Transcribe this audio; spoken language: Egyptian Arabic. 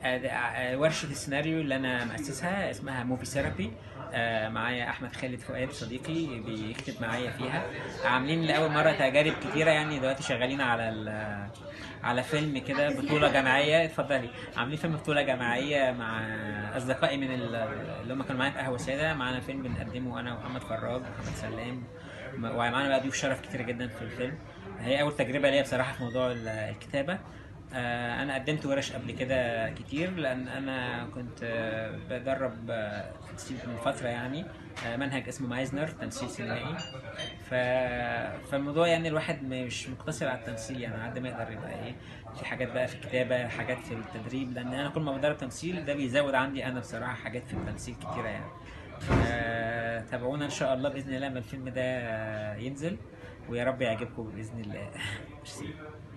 آه، ده- آه، ورشه السيناريو اللي انا مؤسسها اسمها موفي ثيرابي معايا احمد خالد فؤاد صديقي بيكتب معايا فيها عاملين لاول مره تجارب كتيره يعني دلوقتي شغالين على ال- على فيلم كده بطوله جماعيه اتفضلي عاملين فيلم بطوله جماعيه مع اصدقائي من ال- اللي هم كانوا معايا في قهوه ساده معانا فيلم بنقدمه انا ومحمد فراج ومحمد سلام ومعانا بقى ضيوف شرف كتير جدا في الفيلم هي اول تجربه ليا بصراحه في موضوع ال- الكتابه آه، انا قدمت ورش قبل كده كتير لان انا كنت آه، بدرب آه، تمثيل من فتره يعني آه، منهج اسمه مايزنر تمثيل سينمائي ف... فالموضوع يعني الواحد مش مقتصر على التمثيل يعني على قد ما يقدر يبقى ايه في حاجات بقى في الكتابه حاجات في التدريب لان انا كل ما بدرب تمثيل ده بيزود عندي انا بصراحه حاجات في التمثيل كتيره يعني آه، تابعونا ان شاء الله باذن الله لما الفيلم ده آه، ينزل ويا رب يعجبكم باذن الله ميرسي